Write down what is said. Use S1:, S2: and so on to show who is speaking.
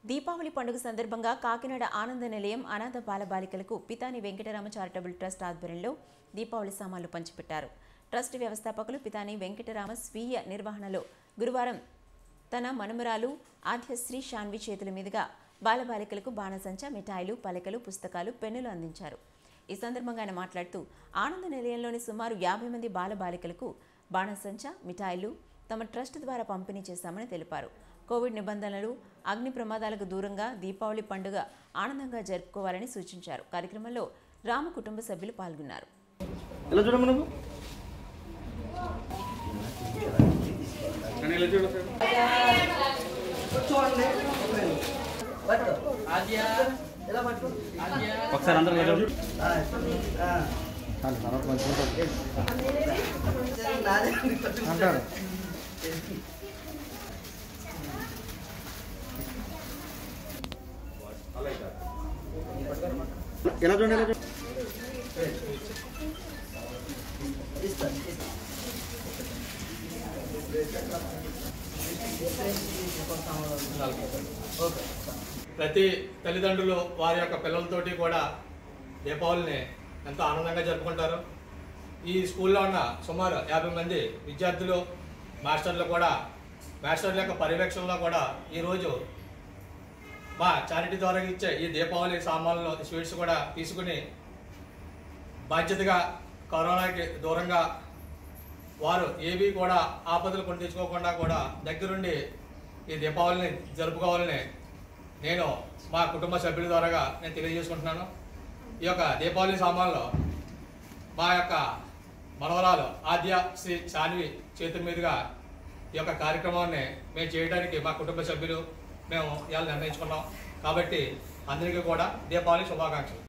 S1: దీపావళి పండుగ సందర్భంగా కాకినాడ ఆనంద నిలయం అనాథ బాలబాలికలకు పితాని వెంకటరామ చారిటబుల్ ట్రస్ట్ ఆధ్వర్యంలో దీపావళి సామాన్లు పంచిపెట్టారు ట్రస్ట్ వ్యవస్థాపకులు పితాని వెంకటరామ స్వీయ నిర్వహణలో గురువారం తన మనుమరాలు ఆద్యశ్రీ షాన్వి చేతుల మీదుగా బాలబాలికలకు బాణసంచ మిఠాయిలు పలకలు పుస్తకాలు పెన్నులు అందించారు ఈ సందర్భంగా ఆయన మాట్లాడుతూ ఆనంద నిలయంలోని సుమారు యాభై మంది బాలబాలికలకు బాణసంచ మిఠాయిలు తమ ట్రస్ట్ ద్వారా పంపిణీ చేశామని తెలిపారు కోవిడ్ నిబంధనలు అగ్ని ప్రమాదాలకు దూరంగా దీపావళి పండుగ ఆనందంగా జరుపుకోవాలని సూచించారు కార్యక్రమంలో రామ కుటుంబ సభ్యులు పాల్గొన్నారు
S2: ఎలా చూడమ్మా నువ్వు
S3: ఇలా చూడ సార్
S2: ఒకసారి అందరూ ఇలా చూడు అంటారు ఎలా చూడండి ఎలా చూడండి
S3: ప్రతి తల్లిదండ్రులు వారి యొక్క పిల్లలతోటి కూడా దీపావళిని ఎంతో ఆనందంగా జరుపుకుంటారు ఈ స్కూల్లో ఉన్న సుమారు యాభై మంది విద్యార్థులు మాస్టర్లు కూడా మాస్టర్ల యొక్క పర్యవేక్షణలో కూడా ఈరోజు మా చారిటీ ద్వారా ఇచ్చే ఈ దీపావళి సామాన్లు స్వీట్స్ కూడా తీసుకుని బాధ్యతగా కరోనాకి దూరంగా వారు ఏవి కూడా ఆపదలు కొని తెచ్చుకోకుండా కూడా దగ్గరుండి ఈ దీపావళిని జరుపుకోవాలని నేను మా కుటుంబ సభ్యుల ద్వారాగా నేను తెలియజేసుకుంటున్నాను ఈ యొక్క దీపావళి సామాన్లో మా యొక్క మనవరాలు ఆద్య శ్రీ శాన్వి చేతుల మీదుగా ఈ యొక్క కార్యక్రమాన్ని మేము చేయడానికి మా కుటుంబ సభ్యులు మేము ఇవాళ నిర్ణయించుకున్నాం కాబట్టి అందరికీ కూడా దీపావళి శుభాకాంక్షలు